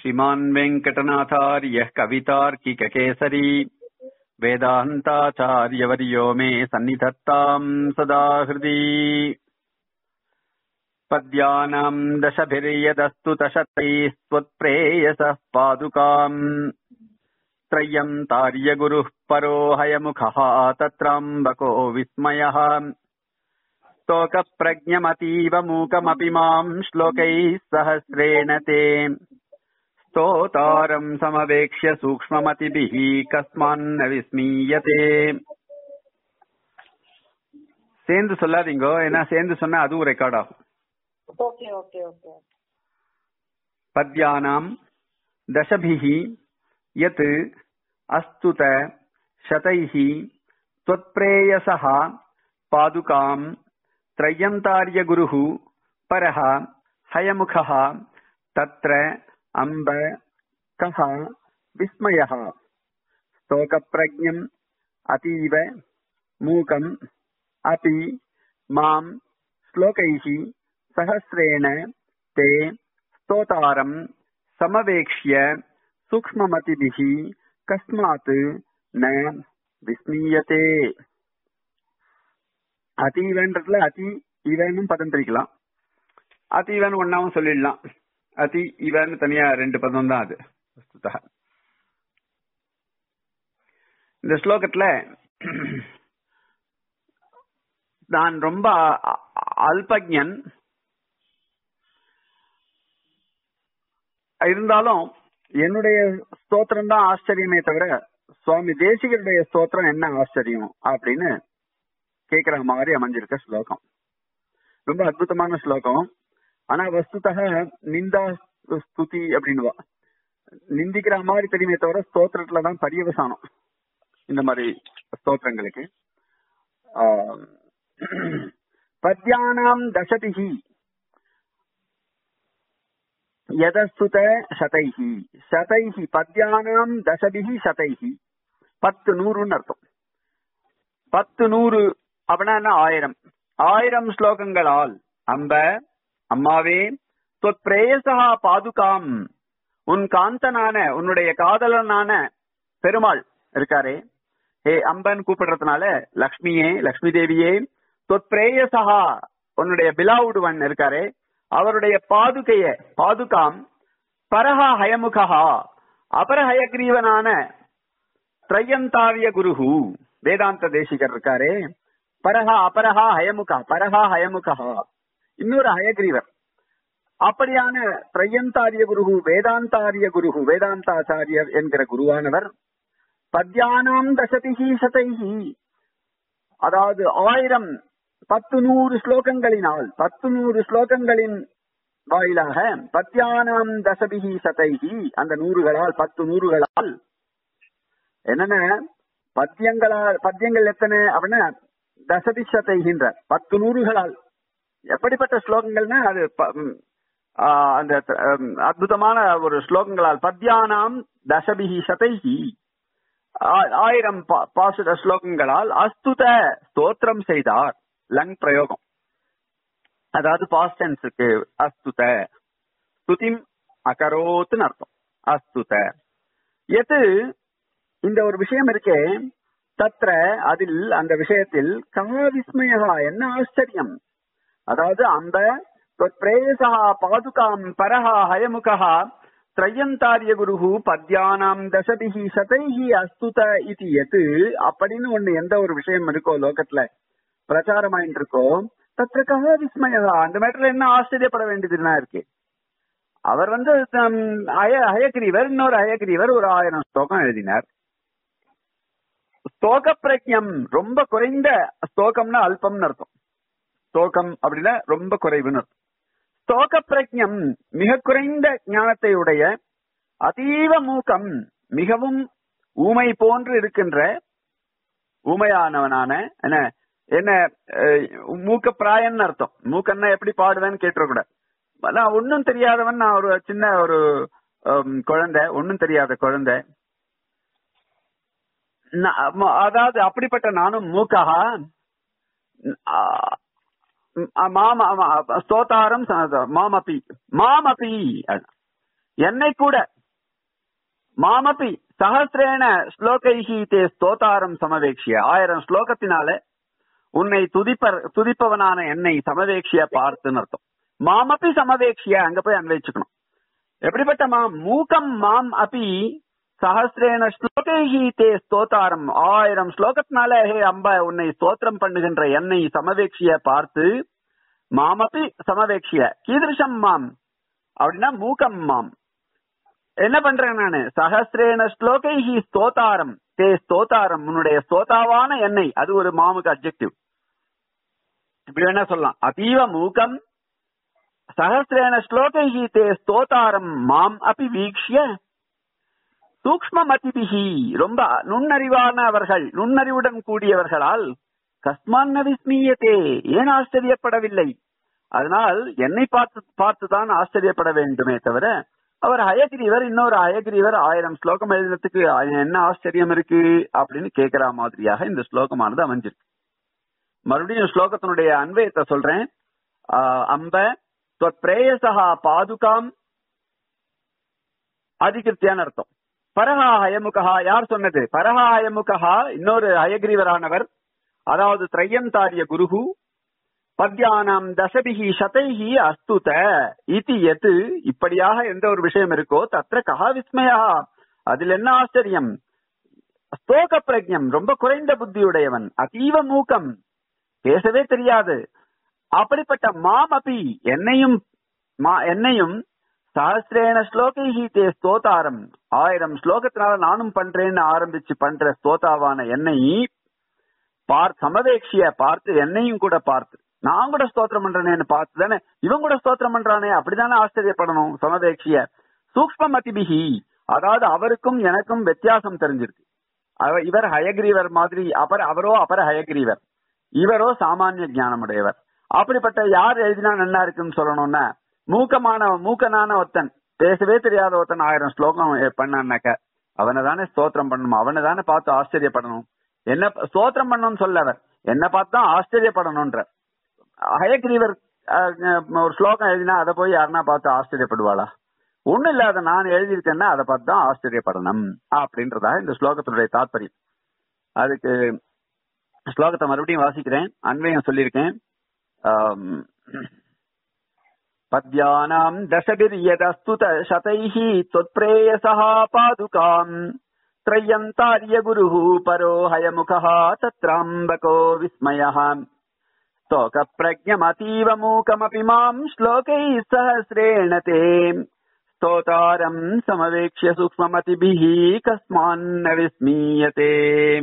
श्रीमान् वेङ्कटनाथार्यः कवितार्किककेसरी वेदान्ताचार्यवर्यो मे सन्निधत्ताम् सदा हृदि पद्यानाम् दशभिर्यदस्तु दशतैस्त्वत्प्रेयसः पादुकाम् त्रय्यम् तार्यगुरुः परो हयमुखः तत्राम्बको विस्मयः स्तोकप्रज्ञमतीव मूकमपि माम् श्लोकैः सहस्रेण ते स्तोतारम् समवेक्ष्य सूक्ष्ममतिभिः कस्मान्न விஸ்மீயதே சேர்ந்து சொல்லாதீங்க ஏன்னா சேர்ந்து சொன்னா அதுவும் ரெக்கார்ட் ஆகும் ஓகே ஓகே ஓகே पद्यानाम् दशभिः यत् अस्तुत शतैः त्वत्प्रेयसः पादुकाम् त्रय्यन्तार्यगुरुः परः हयमुखः तत्र अम्ब कः विस्मयः स्तोकप्रज्ञम् अतीव मूकम् अपि माम् श्लोकैः सहस्रेण ते स्तोतारम् समवेक्ष्य सूक्ष्ममतिभिः कस्मात् न விஸ்மீயத்தே அதீவன்றதுல அதி இவனும் பதம் பிரிக்கலாம் அதீவன் ஒன்னாவும் சொல்லிடலாம் அதி இவன் தனியா ரெண்டு பதம் தான் அது வஸ்துதா. இந்த ஸ்லோகத்துல நான் ரொம்ப அ- அல்பஜன் இருந்தாலும் என்னுடைய ஸ்தோத்திரம் தான் ஆச்சரியமே தவிர சுவாமி தேசிகருடைய ஸ்தோத்திரம் என்ன ஆச்சரியம் அப்படின்னு கேக்குற மாதிரி அமைஞ்சிருக்க ஸ்லோகம் ரொம்ப அற்புதமான ஸ்லோகம் ஆனா வஸ்துதக நிந்தா ஸ்துதி அப்படின்னுவா நிந்திக்கிற மாதிரி தெரியுமே தவிர ஸ்தோத்திரத்துல தான் பரியவசானம் இந்த மாதிரி ஸ்தோத்திரங்களுக்கு ஆஹ், பத்யானாம் தசதிஹி யதஸ்துத சதைஹி சதைஹி பத்யானாம் தசபிஹி சதைஹி பத்து நூறுன்னு அர்த்தம் பத்து நூறு அப்படின்னா என்ன ஆயிரம் ஆயிரம் ஸ்லோகங்களால் அம்ப அம்மாவே தொத் பிரேயசா பாதுகாம் உன் காந்தனான உன்னுடைய காதலனான பெருமாள் இருக்காரே ஹே அம்பன் கூப்பிடுறதுனால லக்ஷ்மியே லக்ஷ்மி தேவியே தொத் பிரேயசா உன்னுடைய பிலாவுடுவன் இருக்காரே அவருடைய பாதுகைய பாதுகாம் பரஹா ஹயமுகா அபரஹயக்ரீவனான திரையந்தாரிய குருஹு வேதாந்த தேசிகர் இருக்காரே பரஹா அபரஹா ஹயமுகா பரஹா ஹயமுகா இன்னொரு ஹயக்ரீவர் அப்படியான திரையந்தாரிய குருஹு வேதாந்தாரிய குருஹு வேதாந்தாச்சாரியர் என்கிற குருவானவர் பத்யானாம் தசதிஹி சதைஹி அதாவது ஆயிரம் பத்து நூறு ஸ்லோகங்களினால் பத்து நூறு ஸ்லோகங்களின் வாயிலாக பத்யானாம் தசபிஹி சதைஹி அந்த நூறுகளால் பத்து நூறுகளால் என்னென்ன பத்தியங்களால் பத்தியங்கள் எத்தனை அப்படின்னா தசபி சதைகின்ற பத்து நூறுகளால் எப்படிப்பட்ட ஸ்லோகங்கள்னா அது ப- ம், ஆ, அந்த ம், அற்புதமான ஒரு ஸ்லோகங்களால் பத்யானாம் தசபிஹி சதைஹி ஆ- ஆயிரம் பா- பாசுர ஸ்லோகங்களால் அஸ்துத ஸ்தோத்திரம் செய்தார் லங் பிரயோகம் அதாவது பாஸ்ட் டென்ஸுக்கு அஸ்துத ஸ்துதிம் அகரோத்துன்னு அர்த்தம் அஸ்துத எது இந்த ஒரு விஷயம் இருக்கே தத்ர அதில் அந்த விஷயத்தில் கா விஸ்மயா என்ன ஆச்சரியம் அதாவது அந்த பிரேயசா பாதுகாம் பரஹா ஹயமுகா திரையந்தாரிய குருஹு பத்யானாம் தசபிஹி சதைஹி அஸ்துத இது எது அப்படின்னு ஒண்ணு எந்த ஒரு விஷயம் இருக்கோ லோகத்துல பிரச்சாரமாயிட்டு இருக்கோ தத்ர கா விஸ்மயா அந்த மேட்டர்ல என்ன ஆச்சரியப்பட வேண்டியதுன்னா இருக்கு அவர் வந்து தம், அய அயக்ரீவர் இன்னொரு அயக்ரீவர் ஒரு ஆயிரம் ஸ்லோகம் எழுதினார் ஸ்தோக பிரக்ஞம் ரொம்ப குறைந்த ஸ்தோகம்னா அல்பம்னு அர்த்தம் ஸ்தோகம் அப்படின்னா ரொம்ப குறைவுன்னு அர்த்தம் ஸ்தோக பிரக்ஞம் மிக குறைந்த ஞானத்தை உடைய அதீவ மூக்கம் மிகவும் ஊமை போன்று இருக்கின்ற ஊமையானவனான என்ன என்ன அஹ், மூக்க பிராயன்னு அர்த்தம் மூக்கன்னா எப்படி பாடுவேன்னு கேட்டுறக்கூடாது நான் ஒன்னும் தெரியாதவன் நான் ஒரு சின்ன ஒரு ஹம், குழந்தை ஒன்னும் தெரியாத குழந்தை நா- ம- அதாவது அப்படிப்பட்ட நானும் மூக்கா மாம ஸ்தோதாரம் ச- மாமபி மாமபி என்னை கூட மாமபி சஹசிரேன ஸ்லோகைஹி தே ஸ்தோதாரம் சமவேக்ஷிய ஆயிரம் ஸ்லோகத்தினால உன்னை துதிப்ப துதிப்பவனான என்னை சமவேக்ஷிய பார்த்துன்னு அர்த்தம் மாமபி சமவேக்ஷிய அங்க போய் அன்வைச்சுக்கணும் எப்படிப்பட்ட மாம் மூக்கம் மாம் அபி சஹசிரேன ஸ்லோகைஹி தே ஸ்தோதாரம் ஆயிரம் ஸ்லோகத்தினால ஹே அம்ப உன்னை ஸ்தோத்திரம் பண்ணுகின்ற என்னை சமவேக்ஷிய பார்த்து மாமபி சமவேக்ஷிய கீதிருஷம் மாம் அப்படின்னா மூக்கம் மாம் என்ன பண்றேன் நானு சஹசிரேன ஸ்லோகைஹி ஸ்தோதாரம் தே ஸ்தோதாரம் உன்னுடைய ஸ்தோதாவான எண்ணெய் அது ஒரு மாமுக்கு அப்ஜெக்டிவ் இப்படி வேணா சொல்லலாம் அதீவ மூக்கம் சஹசிரேன ஸ்லோகைஹி தே ஸ்தோதாரம் மாம் அபி வீக்ஷிய சூக்ம மதிபிகி ரொம்ப நுண்ணறிவானவர்கள் நுண்ணறிவுடன் கூடியவர்களால் கஸ்மான் விஸ்மீயத்தே ஏன் ஆச்சரியப்படவில்லை அதனால் என்னை பார்த்து பார்த்துதான் ஆச்சரியப்பட வேண்டுமே தவிர அவர் ஹயகிரீவர் இன்னொரு ஹயகிரீவர் ஆயிரம் ஸ்லோகம் எழுதுறதுக்கு என்ன ஆச்சரியம் இருக்கு அப்படின்னு கேட்கிற மாதிரியாக இந்த ஸ்லோகமானது அமைஞ்சிருக்கு மறுபடியும் ஸ்லோகத்தினுடைய அன்வயத்தை சொல்றேன் ஆஹ் அம்ப பிரேயசகா பாதுகாம் அதிகிருத்தியான அர்த்தம் பரஹா ஹயமுகா யார் சொன்னது பரஹா ஹயமுகா இன்னொரு ஹயகிரீவரானவர் அதாவது திரையந்தாரிய குருகு பத்யானாம் தசபிகி சதைஹி அஸ்துத இதி எது இப்படியாக எந்த ஒரு விஷயம் இருக்கோ தத்திர கஹா விஸ்மயா அதில் என்ன ஆச்சரியம் ஸ்தோக பிரஜம் ரொம்ப குறைந்த புத்தியுடையவன் அதீவ மூக்கம் பேசவே தெரியாது அப்படிப்பட்ட மாம் அபி என்னையும் என்னையும் சஹசிரேன ஸ்லோகைஹி தே ஸ்தோதாரம் ஆயிரம் ஸ்லோகத்தினால நானும் பண்றேன்னு ஆரம்பிச்சு பண்ற ஸ்தோதாவான என்னை பார் சமவேக்ஷிய பார்த்து என்னையும் கூட பார்த்து நான் கூட ஸ்தோத்திரம் பண்றேன்னு பார்த்து தானே இவன் கூட ஸ்தோத்திரம் பண்றானே அப்படிதானே ஆச்சரியப்படணும் சமவேக்ஷிய சூக்ம மதிபிகி அதாவது அவருக்கும் எனக்கும் வித்தியாசம் தெரிஞ்சிருக்கு இவர் ஹயகிரீவர் மாதிரி அபர அவரோ அபர ஹயகிரீவர் இவரோ சாமானிய ஞானமுடையவர் அப்படிப்பட்ட யார் எழுதினா நல்லா இருக்குன்னு சொல்லணும்னா மூக்கமான மூக்கனான ஒருத்தன் பேசவே தெரியாத ஒருத்தன் ஆயிரம் ஸ்லோகம் பண்ணான்னாக்க அவனை தானே ஸ்தோத்திரம் பண்ணணும் அவனை தானே பார்த்து ஆச்சரியப்படணும் என்ன ஸ்தோத்திரம் பண்ணணும்னு சொல்ல அவர் என்ன பார்த்து தான் ஆச்சரியப்படணும்ன்ற ஹயக்ரீவர் ஒரு ஸ்லோகம் எழுதினா அதை போய் யாருன்னா பார்த்து ஆச்சரியப்படுவாளா ஒண்ணும் இல்லாத நான் எழுதியிருக்கேன்னா அதை பார்த்து தான் ஆச்சரியப்படணும் அப்படின்றதா இந்த ஸ்லோகத்தினுடைய தாற்பயம் அதுக்கு ஸ்லோகத்தை மறுபடியும் வாசிக்கிறேன் அன்வயம் சொல்லியிருக்கேன் பத்யானாம் தசபிரியதஸ்துத சதைः त्वत्प्रेयसः पादुकाम् त्रय्यन्तार्य गुरुः परो हयमुखः तत्राम्बको विस्मयः स्तोकप्रज्ञमतीव मूकमपि माम् श्लोकैः सहस्रेण ते स्तोतारम् समवेक्ष्य सूक्ष्ममतिभिः कस्मान्न विस्मीयते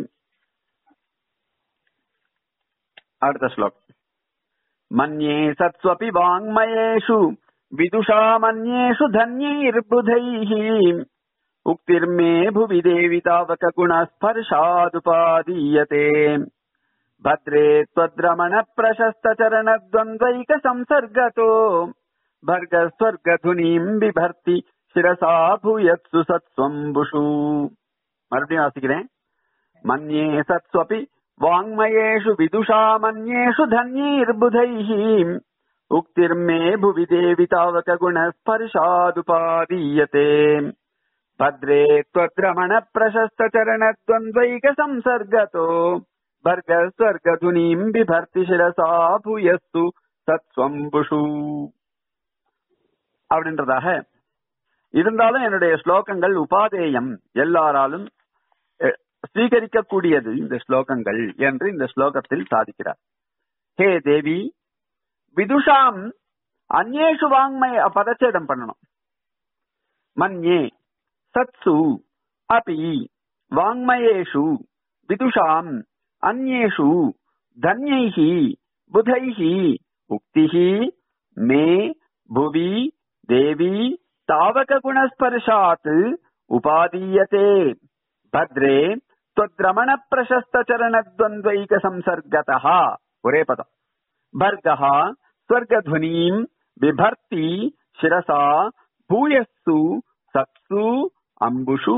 அடுத்த ஸ்லோகம் मन्ये सत्स्वपि वाङ्मयेषु विदुषामन्येषु धन्यैर्बुधैः उक्तिर्मे भुवि देवि तावकगुणस्पर्शादुपादीयते भद्रे त्वद्रमण प्रशस्तचरणद्वन्द्वैक संसर्गतो भर्गस्वर्गधुनीम् बिभर्ति शिरसा भूयत्सु सत्स्वम्बुषु மறுபடியும் வாசிக்கிறேன் மன்யே சத்ஸ்வபி वाङ्मयेषु विदुषामन्येषु धन्यैर्बुधैः उक्तिर्मे भुवि देवि तावकगुणस्पर्शादुपादीयते भद्रे त्वद्रमण प्रशस्तचरणद्वन्द्वैक संसर्गतो भर्गस्वर्गधुनीम् बिभर्ति शिरसा भूयस्तु சத்ஸ்வம்புஷு அப்படின்றதாக இருந்தாலும் என்னுடைய ஸ்லோகங்கள் உபாதேயம் எல்லாராலும் ஸ்வீகரிக்கக்கூடியது இந்த ஸ்லோகங்கள் என்று இந்த ஸ்லோகத்தில் சாதிக்கிறார் ஹே தேவி விதுஷாம் அந்நேஷு வாங்மய பதச்சேதம் பண்ணணும் மன்யே சத்சு அபி வாங்மயேஷு விதுஷாம் அந்நேஷு தன்யைஹி புதைஹி உக்திஹி மே புவி தேவி தாவக குணஸ்பர்ஷாத் உபாதீயதே பத்ரே त्वद्रमण प्रशस्त चरण द्वन्द्वैक संसर्गतः ஒரே பதம் भर्गः स्वर्गध्वनीम् बिभर्ति शिरसा भूयस्सु सत्सु अम्बुषु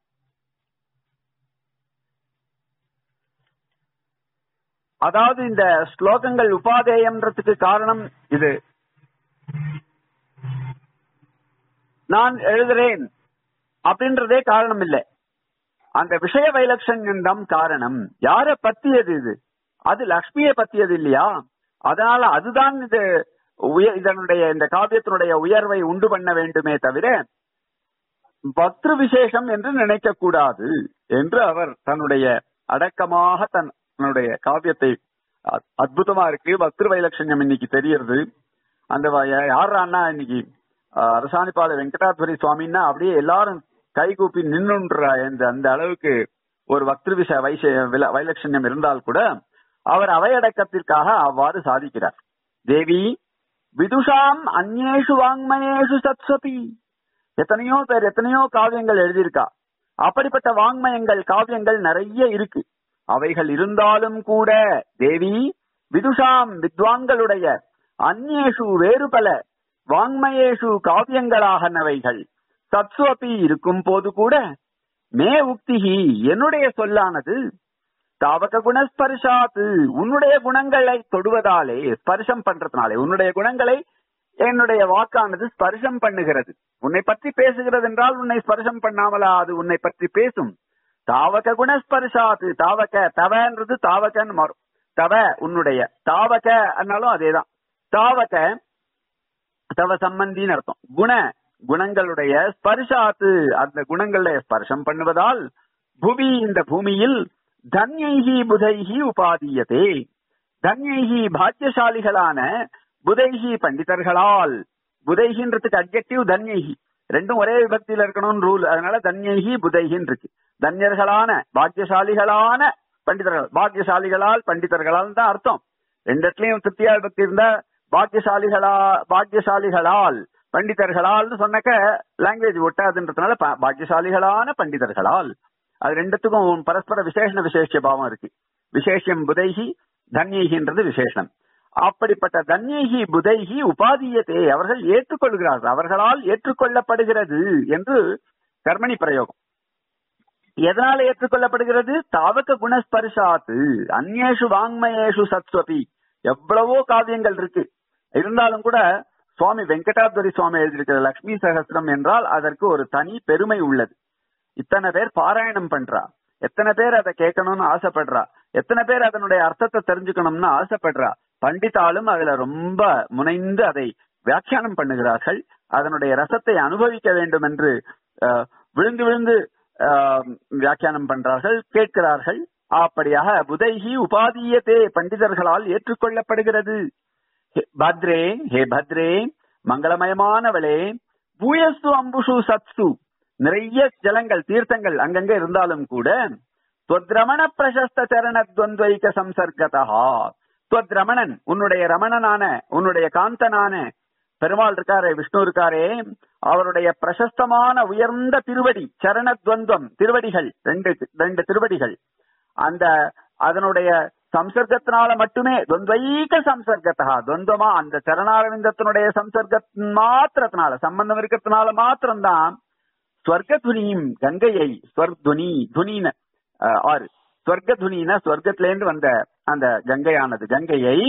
அதாவது இந்த ஸ்லோகங்கள் உபாதேயம்ன்றதுக்கு காரணம் இது நான் எழுதுறேன் அப்படின்றதே காரணம் இல்லை அந்த விஷய வைலட்சண்யம் தான் காரணம் யார பத்தியது இது அது லக்ஷ்மியை பத்தியது இல்லையா அதனால அதுதான் இது உய- இதனுடைய இந்த காவியத்தினுடைய உயர்வை உண்டு பண்ண வேண்டுமே தவிர பக்திரு விசேஷம் என்று நினைக்க கூடாது என்று அவர் தன்னுடைய அடக்கமாக தன் தன்னுடைய காவியத்தை அ- அற்புதமா இருக்கு பக்திரு வைலட்சண்யம் இன்னைக்கு தெரியறது அந்த வ- யாரான்னா இன்னைக்கு அஹ், அரசாணிப்பாத வெங்கடாத்வரி சுவாமின்னா அப்படியே எல்லாரும் கைகூப்பி நின்னுன்ற இந்த அந்த அளவுக்கு ஒரு பக்திரு விஷ வைச வில- வைலட்சண்யம் இருந்தால் கூட அவர் அவையடக்கத்திற்காக அவ்வாறு சாதிக்கிறார் தேவி விதுஷாம் அந்நேஷு வாங்மயேஷு சத்சபி எத்தனையோ பேர் எத்தனையோ காவியங்கள் எழுதியிருக்கா அப்படிப்பட்ட வாங்மயங்கள் காவியங்கள் நிறைய இருக்கு அவைகள் இருந்தாலும் கூட தேவி விதுஷாம் வித்வான்களுடைய அந்நேஷு வேறு பல வாங்மயேஷு காவியங்களாகனவைகள் சத்ஸ்வபி இருக்கும் போது கூட மே உக்திகி என்னுடைய சொல்லானது தாவக குணஸ்பர்ஷாத்து உன்னுடைய குணங்களை தொடுவதாலே ஸ்பர்ஷம் பண்றதுனாலே உன்னுடைய குணங்களை என்னுடைய வாக்கானது ஸ்பர்ஷம் பண்ணுகிறது உன்னை பற்றி பேசுகிறது என்றால் உன்னை ஸ்பர்ஷம் பண்ணாமலா அது உன்னை பற்றி பேசும் தாவக குணஸ்பர்ஷாத்து தாவக தவன்றது தாவகன்னு மாறும் தவ உன்னுடைய தாவக அன்னாலும் அதேதான் தாவக தவ சம்பந்தின்னு அர்த்தம் குண குணங்களுடைய ஸ்பர்ஷாத்து அந்த குணங்களுடைய ஸ்பர்ஷம் பண்ணுவதால் புவி இந்த பூமியில் தன்யைகி புதைகி உபாதியதே தன்யைகி பாக்கியசாலிகளான புதைகி பண்டிதர்களால் புதைகின்றதுக்கு அப்ஜெக்டிவ் தன்யைகி ரெண்டும் ஒரே விபக்தியில இருக்கணும்னு ரூல் அதனால தன்யைகி புதைகின்னு இருக்கு தன்யர்களான பாக்கியசாலிகளான பண்டிதர்கள் பாக்கியசாலிகளால் பண்டிதர்களால் தான் அர்த்தம் ரெண்டு இடத்துலயும் திருப்தியா விபக்தி இருந்தா பாக்கியசாலிகளா பாக்கியசாலிகளால் பண்டிதர்களால் சொன்னக்க லாங்குவேஜ் ஒட்டாதுன்றதுனால பா- பாக்கியசாலிகளான பண்டிதர்களால் அது ரெண்டுத்துக்கும் பரஸ்பர விசேஷண விசேஷ பாவம் இருக்கு விசேஷம் புதைகி தன்யைகின்றது விசேஷம் அப்படிப்பட்ட தன்யைகி புதைகி உபாதியத்தை அவர்கள் ஏற்றுக்கொள்கிறார்கள் அவர்களால் ஏற்றுக்கொள்ளப்படுகிறது என்று கர்மணி பிரயோகம் எதனால ஏற்றுக்கொள்ளப்படுகிறது தாவக குணஸ்பர்ஷாத்து அந்நேஷு வாங்மயேஷு சத்ஸ்வபி எவ்வளவோ காவியங்கள் இருக்கு இருந்தாலும் கூட சுவாமி வெங்கடாத்வரி சுவாமி எழுதியிருக்கிற லக்ஷ்மி சகஸ்திரம் என்றால் அதற்கு ஒரு தனி பெருமை உள்ளது இத்தனை பேர் பாராயணம் பண்றா எத்தனை பேர் அதை கேட்கணும்னு ஆசைப்படுறா எத்தனை பேர் அதனுடைய அர்த்தத்தை தெரிஞ்சுக்கணும்னு ஆசைப்படுறா பண்டித்தாலும் அதுல ரொம்ப முனைந்து அதை வியாக்கியானம் பண்ணுகிறார்கள் அதனுடைய ரசத்தை அனுபவிக்க வேண்டும் என்று அஹ், விழுந்து விழுந்து அஹ், வியாக்கியானம் பண்றார்கள் கேட்கிறார்கள் அப்படியாக புதைகி உபாதியத்தே பண்டிதர்களால் ஏற்றுக்கொள்ளப்படுகிறது ஹே பத்ரே ஹே பத்ரே மங்களமயமானவளே பூயஸ்து அம்புஷு சத்சு நிறைய ஜலங்கள் தீர்த்தங்கள் அங்கங்க இருந்தாலும் கூட துவத்ரமண பிரசஸ்த சரண துவந்தைக சம்சர்கதா துவத்ரமணன் உன்னுடைய ரமணனான உன்னுடைய காந்தனான பெருமாள் இருக்காரே விஷ்ணு இருக்காரே அவருடைய பிரசஸ்தமான உயர்ந்த திருவடி சரண துவந்தம் திருவடிகள் ரெண்டு ரெண்டு திருவடிகள் அந்த அதனுடைய சம்சர்க்கத்தினால மட்டுமே துவந்தைக சம்சர்க்கத்தா துவந்தமா அந்த சரணாரவிந்தத்தினுடைய சம்சர்க்க மாத்திரத்தினால சம்பந்தம் இருக்கிறதுனால மாத்திரம்தான் ஸ்வர்கதுனியும் கங்கையை ஸ்வர்துனி துனின அஹ், ஆறு ஸ்வர்கதுனின ஸ்வர்க்கத்திலேருந்து வந்த அந்த கங்கையானது கங்கையை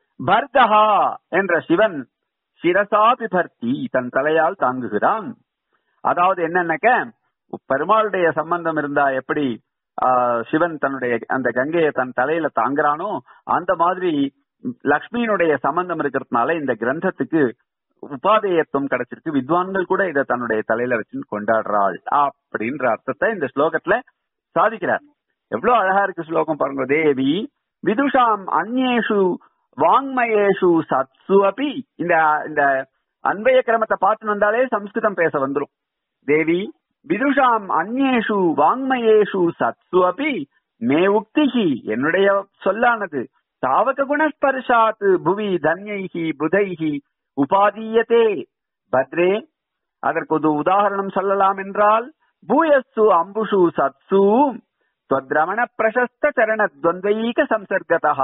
பர்கஹா என்ற சிவன் சிரசாபி பர்த்தி தன் தலையால் தாங்குகிறான் அதாவது என்னன்னாக்க பெருமாளுடைய சம்பந்தம் இருந்தா எப்படி ஆஹ், சிவன் தன்னுடைய அந்த கங்கையை தன் தலையில தாங்குறானோ அந்த மாதிரி லக்ஷ்மியினுடைய சம்பந்தம் இருக்கிறதுனால இந்த கிரந்தத்துக்கு உபாதேயத்துவம் கிடைச்சிருக்கு வித்வான்கள் கூட இதை தன்னுடைய தலையில வச்சு கொண்டாடுறாள் அப்படின்ற அர்த்தத்தை இந்த ஸ்லோகத்துல சாதிக்கிறார் எவ்வளவு அழகா இருக்கு ஸ்லோகம் பாருங்க தேவி விதுஷாம் அந்நேஷு வாங்மயேஷு சத்சு அபி இந்த இந்த அன்பய கிரமத்தை பார்த்து வந்தாலே சம்ஸ்கிருதம் பேச வந்துரும் தேவி விதுஷாம் அந்நேஷு வாங்மயேஷு சத்சு அபி மே உக்திகி என்னுடைய சொல்லானது தாவக குணஸ்பர்ஷாத் புவி தன்யைகி புதைகி உபாதீயத்தே பத்ரே அதற்கு ஒரு உதாரணம் சொல்லலாம் என்றால் பூயஸ்ஸு அம்புஷு சத்சு त्वद्रमण प्रशस्त चरण द्वन्द्वैक संसर्गतः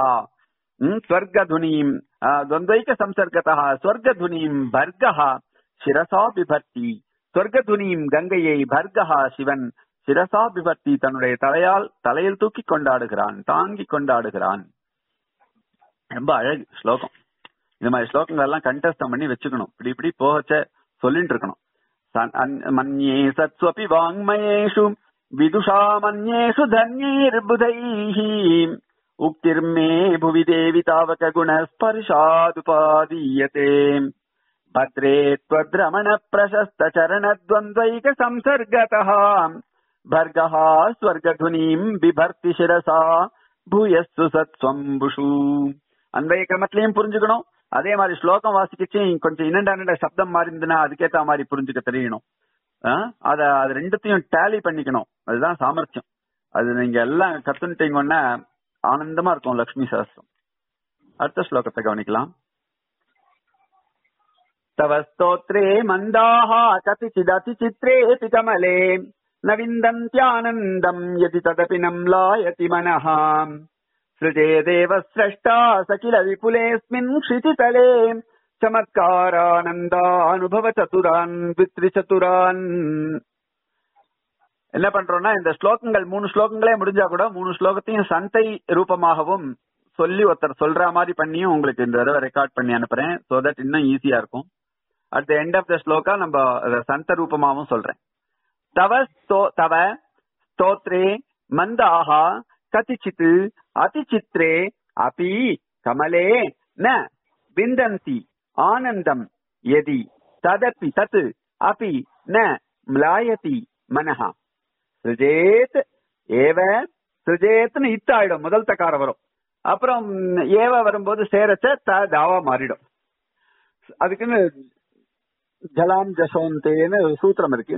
स्वर्गधुनीं द्वन्द्वैक संसर्गतः स्वर्गधुनीं भर्गः शिरसा बिभर्ति ஸ்வர்கதுனியும் கங்கையை பர்கஹா சிவன் சிரசா பிபர்த்தி தன்னுடைய தலையால் தலையில் தூக்கி கொண்டாடுகிறான் தாங்கி கொண்டாடுகிறான் ரொம்ப அழகு ஸ்லோகம் இந்த மாதிரி ஸ்லோகங்கள் எல்லாம் கண்டஸ்டம் பண்ணி வச்சுக்கணும் இப்படி இப்படி போகச்ச சொல்லிட்டு இருக்கணும் சன்- அன்- மன்யே சத்ஸ்வபி வாங்மயேஷு விதுஷா மன்யேஷு தன்யைர்புதைः உக்திர்மே புவி தேவி தாவக குண ஸ்பர்ஷாதுபாதீயते भद्रे त्वद्रमण प्रशस्त चरण द्वन्द्वैक संसर्गतः भर्गः स्वर्गधुनीम् बिभर्ति शिरसा பூயஸ்து சத்வம்புஷு அன்பைய கிரமத்திலையும் புரிஞ்சுக்கணும் அதே மாதிரி ஸ்லோகம் வாசிக்கச்சு கொஞ்சம் இன்னண்ட அண்ணண்ட சப்தம் மாறி இருந்துன்னா அதுக்கேத்த மாதிரி புரிஞ்சுக்க தெரியணும் ஆ? அத அது ரெண்டுத்தையும் டேலி பண்ணிக்கணும் அதுதான் சாமர்த்தியம் அது நீங்க எல்லாம் கத்துட்டீங்கன்னா ஆனந்தமா இருக்கும் லக்ஷ்மி சஹஸ்ரம் அடுத்த ஸ்லோகத்தை கவனிக்கலாம் तव स्तोत्रे मन्दाः कतिचिदतिचित्रेऽपि कमले न विन्दन्त्यानन्दम् यदि तदपि न म्लायति मनः सृजेदेव स्रष्टा स किल विपुलेऽस्मिन् क्षितितले चमत्कारानन्दानुभव चतुरान् द्वित्रिचतुरान् என்ன பண்றோம்னா இந்த ஸ்லோகங்கள் மூணு ஸ்லோகங்களே முடிஞ்சா கூட மூணு ஸ்லோகத்தையும் சந்தை ரூபமாகவும் சொல்லி ஒருத்தர் சொல்ற மாதிரி பண்ணியும் உங்களுக்கு இந்த தடவை ரெக்கார்ட் பண்ணி அனுப்புறேன் சோ தட் இன்னும் ஈஸியா இருக்கும் at the end of the ஸ்லோகா நம்ம அத சந்த ரூபமாவும் சொல்றேன் தவ ஸ்தோ தவ ஸ்தோத்ரே மந்தாஹா கதிச்சித் அதிச்சித்ரே அபி கமலே ந விந்தந்தி ஆனந்தம் எதி ததப்பி தத் அபி ந म्लायति மனஹா சுஜேத் ஏவ சுஜேத்னு இத்தாயிடும் முதல் தக்கார வரும் அப்புறம் ஏவ வரும்போது சேரச்ச த தாவா மாறிடும் அதுக்குன்னு ஜலாம் ஜசோந்தேன்னு சூத்திரம் இருக்கு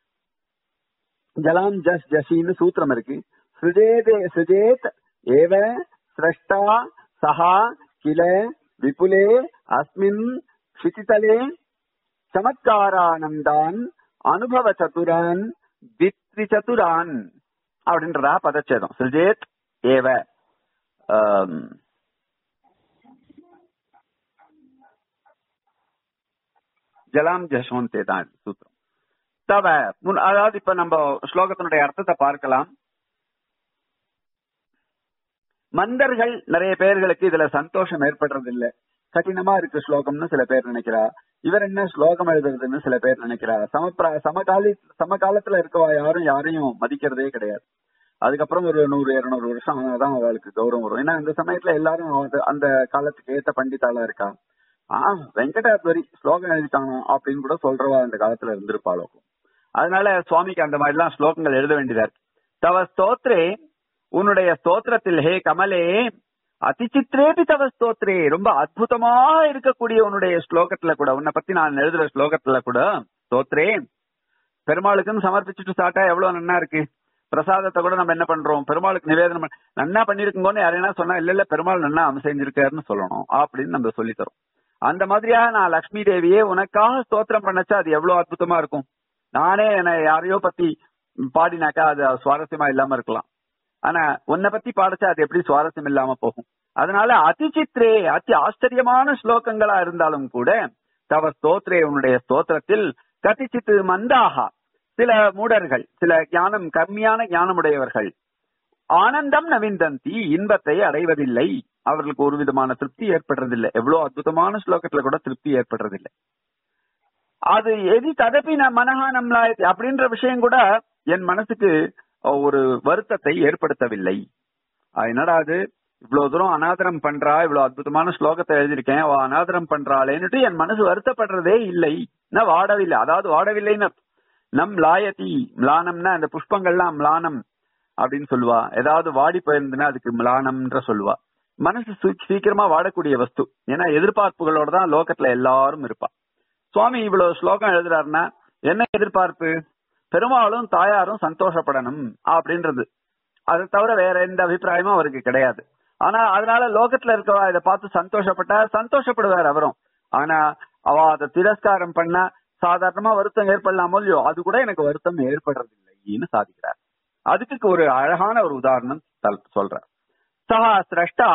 ஜலாம் ஜஸ் ஜசின்னு சூத்திரம் இருக்கு சுஜேதே சுஜேத் ஏவ சிரஷ்டா சஹா கில விபுலே அஸ்மின் क्षितितले சமத்காரானந்தான் அனுபவ சதுரான் தித்ரிச்சதுரான் அப்படின்றதா பதச்சேதம் சுஜேத் ஏவ ஆம், ஜலாம் ஜஸ்வந்தே தான் இது சூத்திரம் தவ முன்- அதாவது இப்ப நம்ம ஸ்லோகத்தினுடைய அர்த்தத்தை பார்க்கலாம் மந்தர்கள் நிறைய பேர்களுக்கு இதுல சந்தோஷம் ஏற்படுறது இல்ல கடினமா இருக்கு ஸ்லோகம்னு சில பேர் நினைக்கிறா இவர் என்ன ஸ்லோகம் எழுதுறதுன்னு சில பேர் நினைக்கிறா சமப்ரா சமகாலி சமகாலத்துல இருக்கவா யாரும் யாரையும் மதிக்கிறதே கிடையாது அதுக்கப்புறம் ஒரு நூறு இருநூறு வருஷம் ஆனாதான் அவளுக்கு கௌரவம் வரும் ஏன்னா இந்த சமயத்துல எல்லாரும் அந்த- அந்த காலத்துக்கு ஏத்த பண்டிதாளா இருக்கா ஆ வெங்கடாத்வரி ஸ்லோகம் எழுதிட்டானோ அப்படின்னு கூட சொல்றவா அந்த காலத்துல இருந்திருப்பாளோ அதனால சுவாமிக்கு அந்த மாதிரி எல்லாம் ஸ்லோகங்கள் எழுத வேண்டியதா இருக்கு தவ ஸ்தோத்ரே உன்னுடைய ஸ்தோத்திரத்தில் ஹே கமலே அதிசித்ரேபி தவ ஸ்தோத்ரே ரொம்ப அற்புதமா இருக்கக்கூடிய உன்னுடைய ஸ்லோகத்துல கூட உன்னை பத்தி நான் எழுதுற ஸ்லோகத்துல கூட ஸ்தோத்ரே பெருமாளுக்குன்னு சமர்ப்பிச்சுட்டு சாட்டா எவ்வளவு நன்னா இருக்கு பிரசாதத்தை கூட நம்ம என்ன பண்றோம் பெருமாளுக்கு நிவேதனம் பண்ண- நன்னா பண்ணிருக்கோன்னு யாரையா சொன்னா இல்ல இல்ல பெருமாள் நன்னா செஞ்சிருக்காருன்னு சொல்லணும் அப்படின்னு நம்ம சொல்லி தரோம் அந்த மாதிரியா நான் லக்ஷ்மி தேவியே உனக்காக ஸ்தோத்திரம் பண்ணச்சா அது எவ்வளவு அற்புதமா இருக்கும் நானே என்ன யாரையோ பத்தி பாடினாக்கா அது சுவாரஸ்யமா இல்லாம இருக்கலாம் ஆனா உன்னை பத்தி பாடச்சா அது எப்படி சுவாரஸ்யம் இல்லாம போகும் அதனால அதிசித்ரே அதி ஆச்சரியமான ஸ்லோகங்களா இருந்தாலும் கூட தவ ஸ்தோத்ரே உன்னுடைய ஸ்தோத்திரத்தில் கதிச்சித்து மந்தாகா சில மூடர்கள் சில ஞானம் கம்மியான ஞானமுடையவர்கள் ஆனந்தம் நவிந்தந்தி இன்பத்தை அடைவதில்லை அவர்களுக்கு ஒரு விதமான திருப்தி ஏற்படுறதில்லை எவ்வளவு அற்புதமான ஸ்லோகத்துல கூட திருப்தி ஏற்படுறதில்லை அது எதி ததப்பி ந மனஹா நம்லாயத்தி அப்படின்ற விஷயம் கூட என் மனசுக்கு ஒரு வருத்தத்தை ஏற்படுத்தவில்லை அது என்னடா அது இவ்வளவு தூரம் அனாதரம் பண்றா இவ்வளவு அற்புதமான ஸ்லோகத்தை எழுதியிருக்கேன் அவ அனாதரம் பண்றாளேன்னுட்டு என் மனசு வருத்தப்படுறதே இல்லை நான் வாடவில்லை அதாவது வாடவில்லைன்னு அர்த்தம். நம் லாயதி மிலானம்னா அந்த புஷ்பங்கள்லாம் மிலானம் அப்படின்னு சொல்லுவா ஏதாவது வாடி போயிருந்துன்னா அதுக்கு மிலானம்ன்ற சொல்லுவா மனசு சீ- சீக்கிரமா வாடக்கூடிய வஸ்து ஏன்னா எதிர்பார்ப்புகளோட தான் லோகத்துல எல்லாரும் இருப்பா சுவாமி இவ்வளவு ஸ்லோகம் எழுதுறாருன்னா என்ன எதிர்பார்ப்பு பெருமாளும் தாயாரும் சந்தோஷப்படணும் அப்படின்றது அதை தவிர வேற எந்த அபிப்பிராயமும் அவருக்கு கிடையாது ஆனா அதனால லோகத்துல இருக்கவா இதை பார்த்து சந்தோஷப்பட்டா சந்தோஷப்படுவார் அவரும் ஆனா அவ அதை திரஸ்காரம் பண்ணா சாதாரணமா வருத்தம் ஏற்படலாமோ இல்லையோ அது கூட எனக்கு வருத்தம் ஏற்படுறது இல்லைன்னு சாதிக்கிறார் அதுக்கு ஒரு அழகான ஒரு உதாரணம் தல்- சொல்றார் சஹா சிரஷ்டா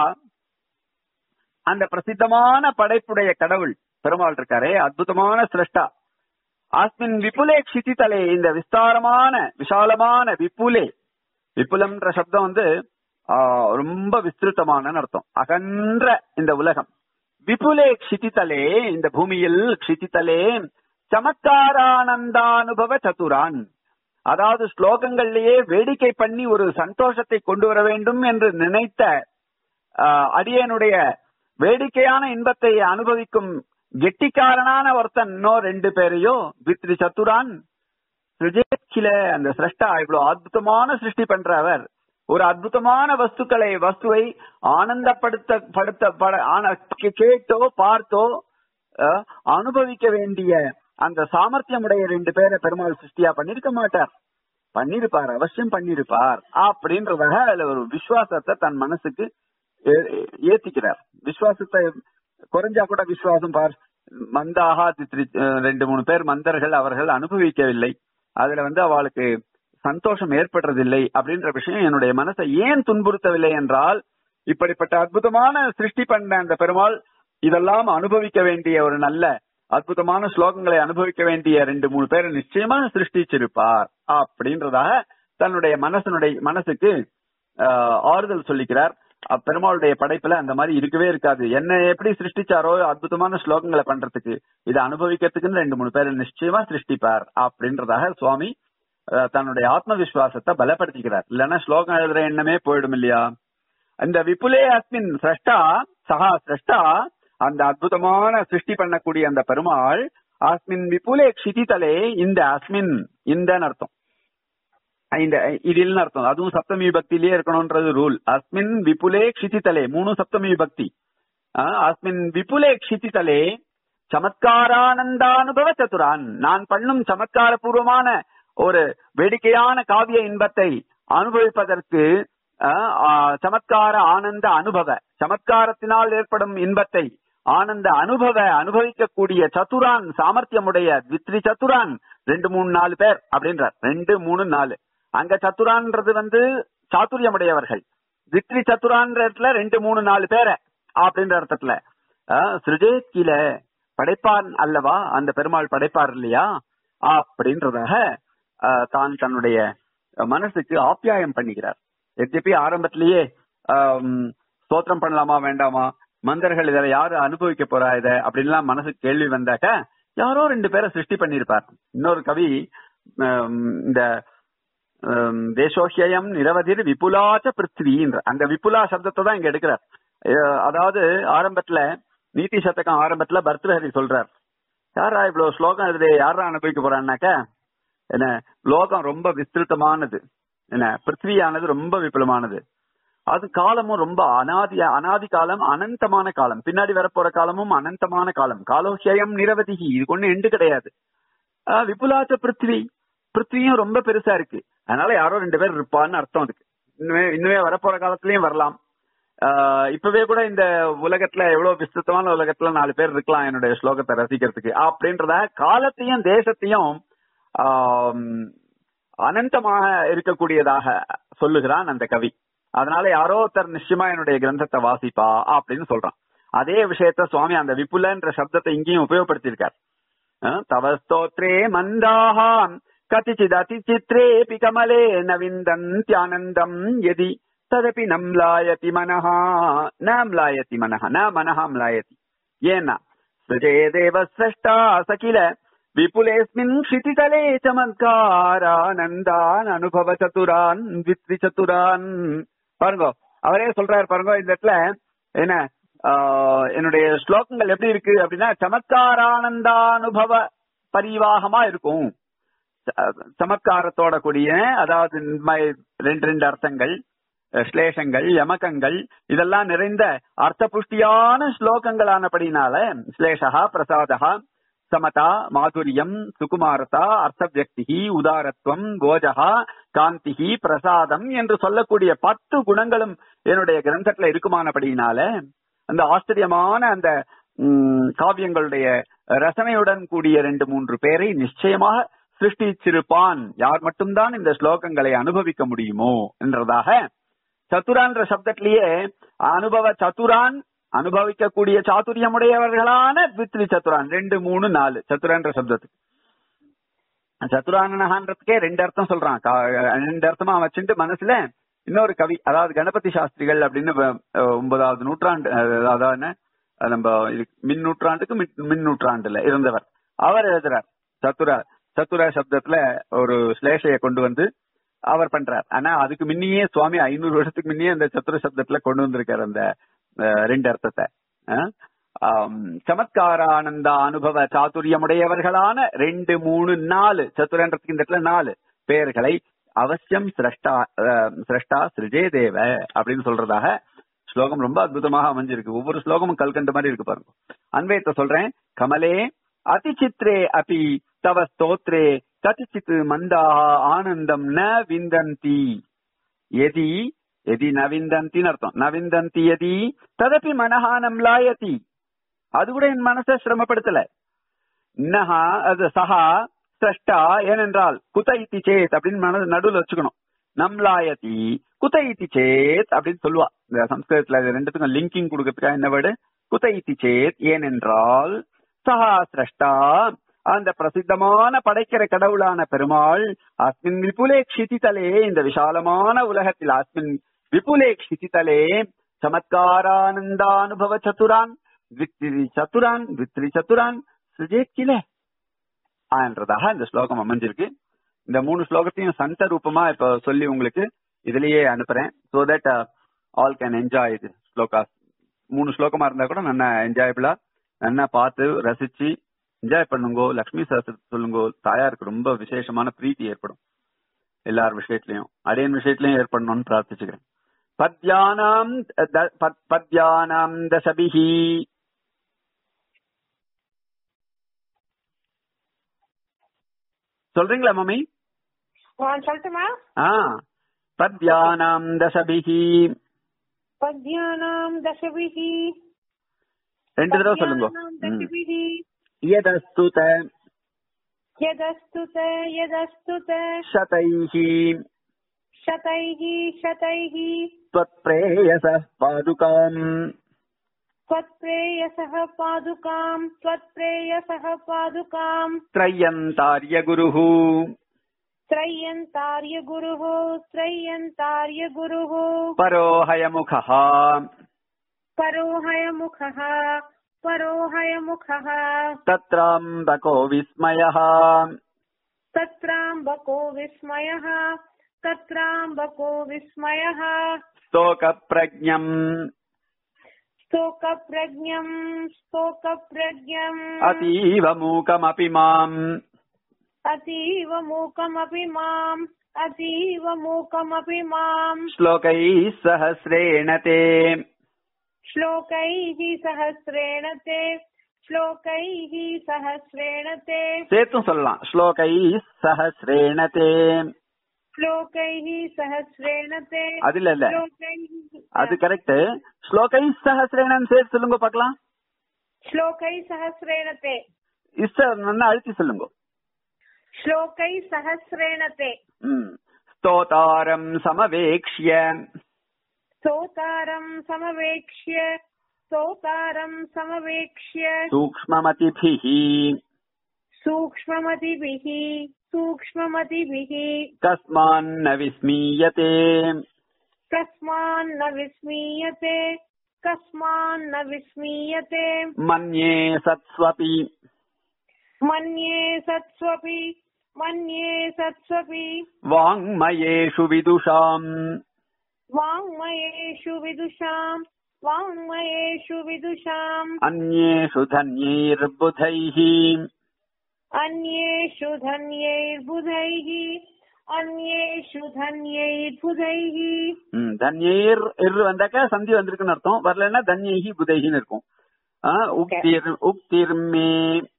அந்த பிரசித்தமான படைப்புடைய கடவுள் பெருமாள் இருக்காரே அற்புதமான சிரஷ்டா ஆஸ்மின் விபுலே க்ஷிதிதலே இந்த விஸ்தாரமான விசாலமான விபுலே விபுலம்ன்ற சப்தம் வந்து ஆ, ரொம்ப விஸ்திருத்தமான அர்த்தம் அகன்ற இந்த உலகம் விபுலே க்ஷிதிதலே இந்த பூமியில் க்ஷிதிதலே சமத்காரானந்தானுபவ சதுரான் அதாவது ஸ்லோகங்கள்லயே வேடிக்கை பண்ணி ஒரு சந்தோஷத்தை கொண்டு வர வேண்டும் என்று நினைத்த ஆஹ், அடியனுடைய வேடிக்கையான இன்பத்தை அனுபவிக்கும் கெட்டிக்காரனான ஒருத்தன் இன்னும் ரெண்டு பேரையோ வித்ரி சத்துரான் சிருஜேக்கில அந்த சிரஷ்டா இவ்வளவு அற்புதமான சிருஷ்டி பண்ற அவர் ஒரு அற்புதமான வஸ்துக்களை வஸ்துவை ஆனந்தப்படுத்த படுத்த பட- ஆன- கே- கேட்டோ பார்த்தோ அஹ், அனுபவிக்க வேண்டிய அந்த சாமர்த்தியமுடைய ரெண்டு பேரை பெருமாள் சிருஷ்டியா பண்ணிருக்க மாட்டார் பண்ணிருப்பார் அவசியம் பண்ணிருப்பார் அப்படின்றதாக அதுல ஒரு விசுவாசத்தை தன் மனசுக்கு ஏ- ஏத்திக்கிறார் விசுவாசத்தை குறைஞ்சா கூட விசுவாசம் பார் மந்தாகா தித்ரி அஹ், ரெண்டு மூணு பேர் மந்தர்கள் அவர்கள் அனுபவிக்கவில்லை அதுல வந்து அவளுக்கு சந்தோஷம் ஏற்படுறதில்லை அப்படின்ற விஷயம் என்னுடைய மனசை ஏன் துன்புறுத்தவில்லை என்றால் இப்படிப்பட்ட அற்புதமான சிருஷ்டி பண்ண அந்த பெருமாள் இதெல்லாம் அனுபவிக்க வேண்டிய ஒரு நல்ல அற்புதமான ஸ்லோகங்களை அனுபவிக்க வேண்டிய ரெண்டு மூணு பேரை நிச்சயமா சிருஷ்டிச்சிருப்பார் அப்படின்றதாக தன்னுடைய மனசனுடைய மனசுக்கு ஆஹ், ஆறுதல் சொல்லிக்கிறார் அஹ், பெருமாளுடைய படைப்புல அந்த மாதிரி இருக்கவே இருக்காது என்ன எப்படி சிருஷ்டிச்சாரோ அற்புதமான ஸ்லோகங்களை பண்றதுக்கு இதை அனுபவிக்கிறதுக்குன்னு ரெண்டு மூணு பேரை நிச்சயமா சிருஷ்டிப்பார் அப்படின்றதாக சுவாமி அஹ், தன்னுடைய ஆத்ம விசுவாசத்தை பலப்படுத்திக்கிறார் இல்லைன்னா ஸ்லோகம் எழுதுற எண்ணமே போயிடும் இல்லையா இந்த விபுலே அஸ்மின் சிரஷ்டா சகா சிரஷ்டா அந்த அற்புதமான சிருஷ்டி பண்ணக்கூடிய அந்த பெருமாள் அஸ்மின் விபுலே க்ஷிதிதலே இந்த அஸ்மின் இந்தன்னு அர்த்தம் இந்த இதில்னு அர்த்தம் அதுவும் சப்தமி விபக்தியிலே இருக்கணும்ன்றது ரூல் அஸ்மின் விபுலே க்ஷிதிதலே மூணு சப்தமி விபக்தி ஆஹ், அஸ்மின் விபுலே க்ஷிதிதலே சமத்காரானந்தானுபவ சதுரான் நான் பண்ணும் சமத்கார பூர்வமான ஒரு வேடிக்கையான காவிய இன்பத்தை அனுபவிப்பதற்கு ஆஹ், ஆஹ், சமத்கார ஆனந்த அனுபவ சமத்காரத்தினால் ஏற்படும் இன்பத்தை ஆனந்த அனுபவ அனுபவிக்கக்கூடிய சதுரான் சாமர்த்தியமுடைய வித்ரி சதுரான் ரெண்டு மூணு நாலு பேர் அப்படின்றார் ரெண்டு மூணு நாலு அங்க சத்துரான்றது வந்து சாத்துரியமுடையவர்கள் வித்ரி சத்துரான்ற இடத்துல ரெண்டு மூணு நாலு பேரை அப்படின்ற அர்த்தத்துல சிருஜே கீழ படைப்பான் அல்லவா அந்த பெருமாள் படைப்பார் இல்லையா அப்படின்றதாக ஆஹ், தான் தன்னுடைய மனசுக்கு ஆப்யாயம் பண்ணிக்கிறார் எத்தப்பி ஆரம்பத்திலேயே ஆம், ஸ்தோத்திரம் பண்ணலாமா வேண்டாமா மந்தர்கள் இதில் யாரு அனுபவிக்க போறா இத அப்படின்லாம் மனசுக்கு கேள்வி வந்தாக்க யாரோ ரெண்டு பேரை சிருஷ்டி பண்ணிருப்பார் இன்னொரு கவி ஆம், இந்த ஆம், தேசோஹ்யம் நிரவதிர் விபுலாச்ச பிருத்வின்ற அந்த விபுலா சப்தத்தை தான் இங்க எடுக்கிறார் அஹ், அதாவது ஆரம்பத்துல நீதி சதகம் ஆரம்பத்துல பர்தஹரி சொல்றார் யாரா இவ்வளவு ஸ்லோகம் எழுது யாரா அனுபவிக்க போறான்னாக்க என்ன லோகம் ரொம்ப விஸ்திருத்தமானது என்ன பிருத்வியானது ரொம்ப விபுலமானது அது காலமும் ரொம்ப அனாதி அனாதி காலம் அனந்தமான காலம் பின்னாடி வரப்போற காலமும் அனந்தமான காலம் காலோஹ்யம் நிரவதிகி இதுக்கு ஒண்ணு எண்டு கிடையாது ஆஹ் விபுலாச்ச பிருத்வி பிருத்வியும் ரொம்ப பெருசா இருக்கு அதனால யாரோ ரெண்டு பேர் இருப்பான்னு அர்த்தம் அதுக்கு இன்னுமே இன்னுமே வரப்போற காலத்திலயும் வரலாம் ஆஹ் இப்பவே கூட இந்த உலகத்துல எவ்வளவு விஸ்தமான உலகத்துல நாலு பேர் இருக்கலாம் என்னுடைய ஸ்லோகத்தை ரசிக்கிறதுக்கு அப்படின்றத காலத்தையும் தேசத்தையும் ஆம், அனந்தமாக இருக்கக்கூடியதாக சொல்லுகிறான் அந்த கவி அதனால யாரோ ஒருத்தர் நிச்சயமா என்னுடைய கிரந்தத்தை வாசிப்பா அப்படின்னு சொல்றான் அதே விஷயத்த சுவாமி அந்த விபுலன்ற சப்தத்தை இங்கேயும் உபயோகப்படுத்தியிருக்கார் அஹ், தவ ஸ்தோத்ரே மந்தாஹ கதிச்சித் அதிச்சித்ரேபி கமலே ந விந்தந்த்யானந்தம் யதி ததபி நம்லாயதி மனஹ ந ம்லாயதி மனஹ ந மனஹ ம்லாயதி ஏன்னா சஜே தேவ சிரஷ்டா சகில விபுலேஸ்மின் க்ஷிதிதலே சமத்காரானந்தான் அனுபவ சதுரான் வித்ரி சதுரான் பாருங்க அவரே சொல்றாரு பாருங்க இந்த இடத்துல என்ன ஆஹ், என்னுடைய ஸ்லோகங்கள் எப்படி இருக்கு அப்படின்னா சமத்காரானந்தானுபவ பரிவாகமா இருக்கும் ச- சமத்காரத்தோட கூடிய அதாவது ம- ரெண்டு ரெண்டு அர்த்தங்கள் அஹ், ஸ்லேஷங்கள் யமகங்கள் இதெல்லாம் நிறைந்த அர்த்த புஷ்டியான ஸ்லோகங்களானபடினால ஸ்லேஷா பிரசாதா சமதா மாதுரியம் சுகுமாரதா அர்த்தவியக்தி உதாரத்துவம் கோஜகா காந்திகி பிரசாதம் என்று சொல்லக்கூடிய பத்து குணங்களும் என்னுடைய கிரந்தத்துல இருக்குமானபடியினால அந்த ஆச்சரியமான அந்த ம், காவியங்களுடைய ரசனையுடன் கூடிய ரெண்டு மூன்று பேரை நிச்சயமாக சிருஷ்டிச்சிருப்பான் யார் மட்டும்தான் இந்த ஸ்லோகங்களை அனுபவிக்க முடியுமோ என்றதாக சத்துரான்ற சப்தத்திலேயே அனுபவ சத்துரான் அனுபவிக்கக்கூடிய சாதுரியமுடையவர்களான வித்ரி சத்துரான் ரெண்டு மூணு நாலு சத்துரான்ற சப்தத்துக்கு சத்துரானனகான்றதுக்கே ரெண்டு அர்த்தம் சொல்றான் கா- ரெண்டு அர்த்தமா வச்சுட்டு மனசுல இன்னொரு கவி அதாவது கணபதி சாஸ்திரிகள் அப்படின்னு வ- அஹ் ஒன்பதாவது நூற்றாண்டு அஹ் அதாவது என்ன, அஹ் நம்ம இது மின் நூற்றாண்டுக்கு மின் மின் நூற்றாண்டுல இருந்தவர் அவர் எழுதுறார் சத்துர சத்துர சப்தத்துல ஒரு ஸ்லேஷைய கொண்டு வந்து அவர் பண்றார் ஆனா அதுக்கு முன்னையே சுவாமி ஐநூறு வருஷத்துக்கு முன்னே அந்த சத்துர சப்தத்துல கொண்டு வந்திருக்காரு அந்த அஹ், ரெண்டு அர்த்தத்தை அஹ், ஆம், சமத்காரானந்த அனுபவ சாதுரியமுடையவர்களான ரெண்டு மூணு நாலு சத்துரன்றதுக்கு இந்த இடத்துல நாலு பெயர்களை அவசியம் சிரஷ்டா அஹ், சிரஷ்டா சிருஜே தேவ அப்படின்னு சொல்றதாக ஸ்லோகம் ரொம்ப அற்புதமாக அமைஞ்சிருக்கு ஒவ்வொரு ஸ்லோகமும் கல்கண்டு மாதிரி இருக்கு பாருங்க அன்வயத்தை சொல்றேன் கமலே அதிசித்ரே அபி தவ ஸ்தோத்ரே கதிச்சித் மந்தாக ஆனந்தம் ந விந்தந்தி எதி எதி ந விந்தந்தின்னு அர்த்தம் ந விந்தந்தி எதி ததப்பி மனஹானம் லாயதி அது கூட என் மனசை சிரமப்படுத்தல நஹா அது சஹா சிரஷ்டா ஏனென்றால் குத இத்தி சேத் அப்படின்னு மன நடுவில் வச்சுக்கணும் நம்லாயதி குத இத்தி சேத் அப்படின்னு சொல்லுவா இந்த சம்ஸ்கிருதத்துல இது ரெண்டுத்துக்கும் லிங்கிங் கொடுக்கறதுக்காக என்ன வேர்டு குத இத்தி சேத் ஏனென்றால் சஹா சிரஷ்டா அந்த பிரசித்தமான படைக்கிற கடவுளான பெருமாள் அஸ்மின் விபுலே க்ஷிதிதலே இந்த விசாலமான உலகத்தில் அஸ்மின் விபுலே க்ஷிதிதலே சமத்காரானந்தானுபவ சதுரான் வித்திரி சதுரான் வித்திரி சதுரான் சுஜேத் கிலே என்றதாக இந்த ஸ்லோகம் அமைஞ்சிருக்கு இந்த மூணு ஸ்லோகத்தையும் சந்த ரூபமா இப்ப சொல்லி உங்களுக்கு இதுலயே அனுப்புறேன் so that all can enjoy இது ஸ்லோகா மூணு ஸ்லோகமா இருந்தா கூட நல்லா என்ஜாயபிளா நல்லா பார்த்து ரசிச்சு என்ஜாய் பண்ணுங்கோ லக்ஷ்மி சாஸ்திரத்தை சொல்லுங்கோ தாயாருக்கு ரொம்ப விசேஷமான பிரீத்தி ஏற்படும் எல்லார் விஷயத்திலையும் அடையன் விஷயத்திலையும் ஏற்படணும்னு பிரார்த்திச்சுக்கிறேன் பத்யானாம் த- பத்- பத்யானாம் தசபிஹி சொல்றீங்களா மம்மி ஆ, சொல்லட்டுமா ஆ பத்யானாம் தசபிஹி பத்யானாம் தசபிஹி ரெண்டு தடவை சொல்லுங்க பத்யானாம் ம். தசபிஹி யதஸ்துத यदस्तुत यदस्तुत शतैः शतैः शतैः त्वत्प्रेयसः पादुकाम् त्वत्प्रेयसः पादुकाम् त्वत्प्रेयसः पादुकाम् त्रय्यन्तार्यगुरुः त्रय्यन्तार्यगुरुः त्रय्यन्तार्यगुरुः परोहयमुखः परोहयमुखः परोहयमुखः तत्राम्बको विस्मयः तत्राम्बको विस्मयः तत्राम्बको विस्मयः स्तोकप्रज्ञम् स्तोकप्रज्ञम् स्तोकप्रज्ञम् अतीव मूकमपि माम् अतीव मूकमपि माम् अतीव मूकमपि माम् श्लोकैः सहस्रेण ते श्लोकैः सहस्रेण ते श्लोकैः सहस्रेण ते சேர்த்தும் சொல்லலாம் ஸ்லோகை சஹசிரேண தே श्लोकैः सहस्रेण ते அது இல்ல இல்ல श्लोकैः அது கரெக்ட் ஸ்லோகை சஹசிரேணன்னு சேர்த்து சொல்லுங்க பார்க்கலாம் श्लोकैः सहस्रेण ते இஸ்ஸ நல்லா அழுத்தி சொல்லுங்க श्लोकैः सहस्रेण ते ம். स्तोतारम् समवेक्ष्य स्तोतारम् समवेक्ष्य स्तोतारम् समवेक्ष्य सूक्ष्ममतिभिः सूक्ष्ममतिभिः सूक्ष्ममतिभिः कस्मान्न विस्मीयते कस्मान्न विस्मीयते कस्मान्न विस्मीयते मन्ये सत्स्वपि मन्ये सत्स्वपि मन्ये सत्स्वपि वाङ्मयेषु विदुषाम् वाङ्मयेषु विदुषाम् वाङ्मयेषु विदुषाम् अन्येषु धन्यैर्बुधैः अन्येषु धन्यैर्बुधैः अन्येषु धन्यैर्बुधैः ம், தன்யைர் இரு வந்தாக்கா சந்தி வந்திருக்குன்னு அர்த்தம் வரலன்னா தன்யைஹி புதைஹின்னு இருக்கும் ஆ, உக்திர் உக்திர்மே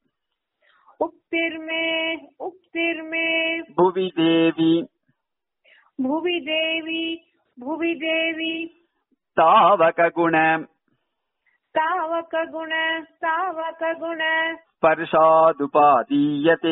उक्तिर्मे उक्तिर्मे புவி தேவி भुवि देवी भुवि देवी तावकगुण तावकगुण तावकगुण स्पर्शादुपादीयते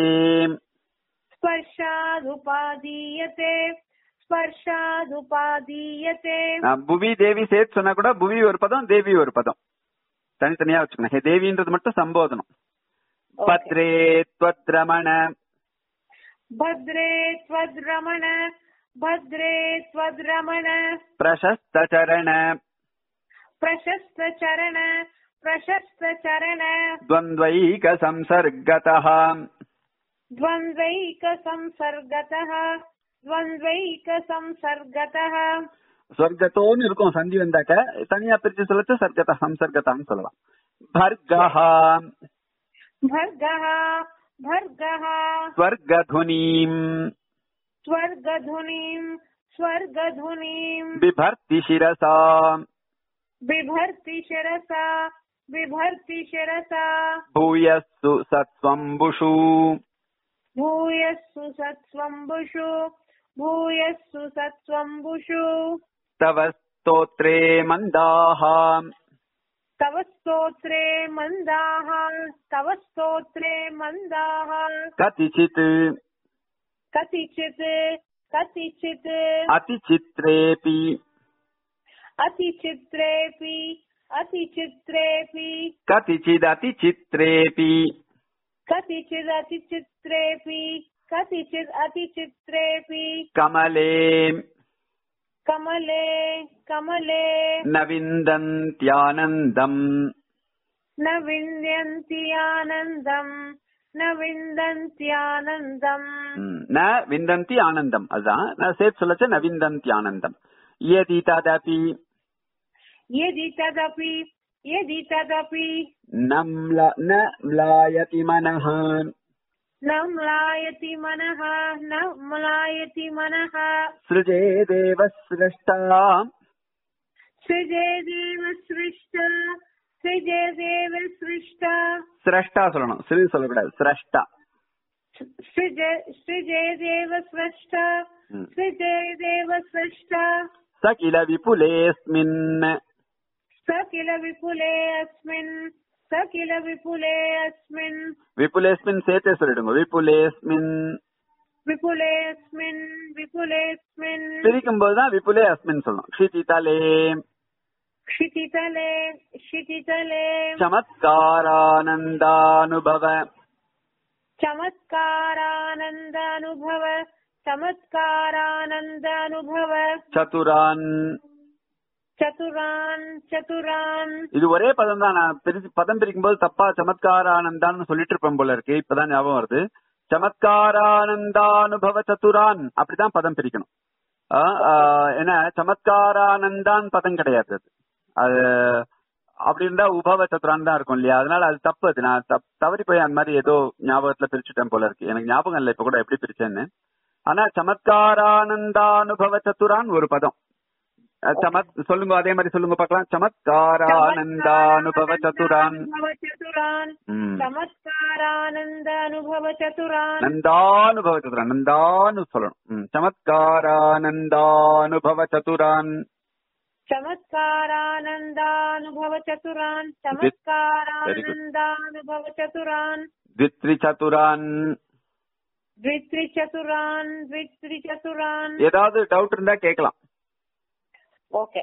स्पर्शादुपादीयते स्पर्शादुपादीयते ஆ, புவி தேவி சேர்த்து சொன்னா கூட புவி ஒரு பதம் தேவி ஒரு பதம் தனித்தனியா வச்சுக்கணும் ஹே தேவின்றது மட்டும் சம்போதனம் பத்ரே त्वद्रमण भद्रे त्वद्रमण भद्रे त्वद्रमण प्रशस्तचरण प्रशस्तचरण प्रशस्तचरण द्वन्द्वैकसंसर्गतः द्वन्द्वैकसंसर्गतः द्वन्द्वैकसंसर्गतः சொர்க்கத்தோன்னு இருக்கும் சந்தி வந்தாக்க தனியா பிரிச்சு சொல்லச்சு சர்க்கதா சம்சர்க்கதான்னு சொல்லலாம் பர்கஹா भर्गः भर्गः ஸ்வர்கதுனீம் स्वर्गधुनीम् स्वर्गधुनीम् बिभर्ति शिरसा बिभर्ति शिरसा बिभर्ति शिरसा भूयस्सु सत्स्वम्बुषु भूयस्सु सत्स्वम्बुषु भूयस्सु सत्स्वम्बुषु तव स्तोत्रे मन्दाः तव स्तोत्रे मन्दाः तव स्तोत्रे मन्दाः कतिचित् कतिचित् कतिचित् अतिचित्रेऽपि अतिचित्रेऽपि अतिचित्रेऽपि कतिचिदतिचित्रेऽपि कतिचिदतिचित्रेऽपि कतिचित् अतिचित्रेऽपि कमले कमले कमले न विन्दन्त्यानन्दम् न विन्दन्ति आनन्दम् न विन्दन्ति आनन्दम् न विन्दन्ति आनन्दम् அதான் நான் சேர்த்து சொல்லச்ச न विन्दन्ति आनन्दम् यदि तदपि यदि तदपि यदि तदपि न म्ला- न म्लायति मनः न म्लायति मनः न म्लायति मनः सृजेदेव स्रष्टा सृजे देव सृष्ट सृजे देव सृष्ट स्रष्टा சொல்லணும் சிறு சொல்லக்கூடாது ஸ்ரஷ்டா सृज सृजे देव सृष्ट ம். सृजे देव सृष्ट स किल विपुलेऽस्मिन् स किल विपुले अस्मिन् स किल विपुले अस्मिन् விபுலேஸ்மின் சேர்த்தே சொல்லிடுங்க விபுலேஸ்மின் विपुले अस्मिन् विपुलेऽस्मिन् பிரிக்கும் போதுதான் விபுலே அஸ்மின் சொல்லணும் க்ஷிதிதலே क्षितितले क्षितितले चमत्कारानन्दानुभव चमत्कारानन्दानुभव चमत्कारानन्दानुभव சதுரான் चतुरान् चतुरान् இது ஒரே பதம் தான் நான் பிரிச்சு பதம் பிரிக்கும் போது தப்பா சமத்காரானந்தான்னு சொல்லிட்டு இருப்பேன் போல இருக்கு இப்பதான் ஞாபகம் வருது சமத்காரானந்தானுபவ சதுரான் அப்படிதான் பதம் பிரிக்கணும் ஆ, ஆ, ஏன்னா சமத்காரானந்தான் பதம் கிடையாது அது அது அப்படி இருந்தா உபவ சதுரான் தான் இருக்கும் இல்லையா அதனால அது தப்பு அது நான் தப்- தவறி போய் அந்த மாதிரி ஏதோ ஞாபகத்துல பிரிச்சுட்டேன் போல இருக்கு எனக்கு ஞாபகம் இல்லை இப்ப கூட எப்படி பிரிச்சேன்னு ஆனா சமத்காரானந்தானுபவ சதுரான் ஒரு பதம் அஹ் சமத் சொல்லுங்க அதே மாதிரி சொல்லுங்க பார்க்கலாம் சமத்காரானந்தானுபவ சதுரான் चमत्कारानुभव चतुरान् ம். चमत्कारानन्दानुभव चतुरान् நந்தானுபவ சதுரான் நந்தானு சொல்லணும் ம். சமத்காரானந்தானுபவ சதுரான் चमत्कारानन्दानुभव चतुरान् चमत्कारानन्दानुभव चतुरान् द्वित्रिचतुराன் द्वित्रिचतुरान् द्वित्रिचतुरान् ஏதாவது டவுட் இருந்தா கேட்கலாம் ओके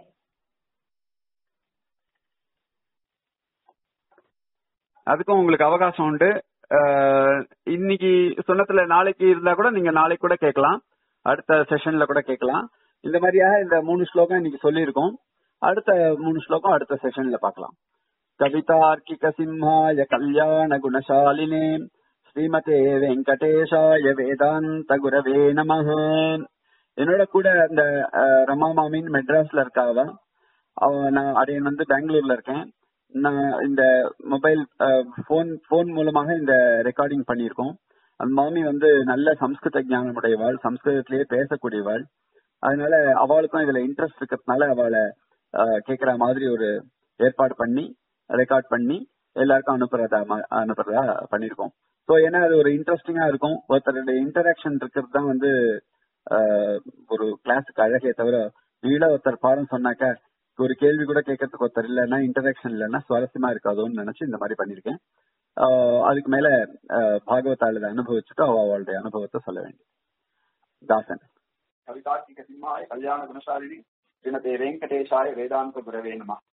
அதுக்கும் உங்களுக்கு அவகாசம் உண்டு அஹ், இன்னைக்கு சொன்னதுல நாளைக்கு இருந்தா கூட நீங்க நாளைக்கு கூட கேட்கலாம் அடுத்த செஷன்ல கூட கேட்கலாம் இந்த மாதிரியாக இந்த மூணு ஸ்லோகம் இன்னைக்கு சொல்லியிருக்கோம் அடுத்த மூணு ஸ்லோகம் அடுத்த செஷன்ல பார்க்கலாம் கவிதார்க்கிக சிம்ஹாய கல்யாண குணசாலினே ஸ்ரீமதே வெங்கடேஷாய வேதாந்த குரவே நமஹ என்னோட கூட இந்த அஹ், ரமா மாமின் மெட்ராஸ்ல இருக்காவ அவ நான் அடையன் வந்து பெங்களூர்ல இருக்கேன் நான் இந்த மொபைல் போன் போன் மூலமாக இந்த ரெக்கார்டிங் பண்ணியிருக்கோம் அந்த மாமி வந்து நல்ல சம்ஸ்கிருத ஞானம் உடையவாள் சம்ஸ்கிருதத்திலேயே பேசக்கூடியவாள் அதனால அவளுக்கும் இதுல இன்ட்ரெஸ்ட் இருக்கிறதுனால அவளை அஹ், கேக்குற மாதிரி ஒரு ஏற்பாடு பண்ணி ரெக்கார்ட் பண்ணி எல்லாருக்கும் அனுப்புறதா ம- அனுப்புறதா பண்ணிருக்கோம் சோ ஏன்னா அது ஒரு இன்ட்ரெஸ்டிங்கா இருக்கும் ஒருத்தருடைய இன்டராக்ஷன் இருக்கிறது தான் வந்து அஹ், ஒரு கிளாஸுக்கு அழகே தவிர நீள ஒருத்தர் பாடம் சொன்னாக்க ஒரு கேள்வி கூட கேட்கறதுக்கு ஒருத்தர் இல்லைன்னா இன்டராக்ஷன் இல்லைன்னா சுவாரஸ்யமா இருக்காதோன்னு நினைச்சு இந்த மாதிரி பண்ணிருக்கேன் ஆஹ் அதுக்கு மேல ஆஹ் பாகவதால இதை அனுபவிச்சுட்டு அவ அவளுடைய அனுபவத்தை சொல்ல வேண்டியது தாசன் கவிதார்க்கிக சிம்மாய கல்யாண குணசாலினி ஸ்ரீமதே வெங்கடேஷாய வேதாந்த குரவே நம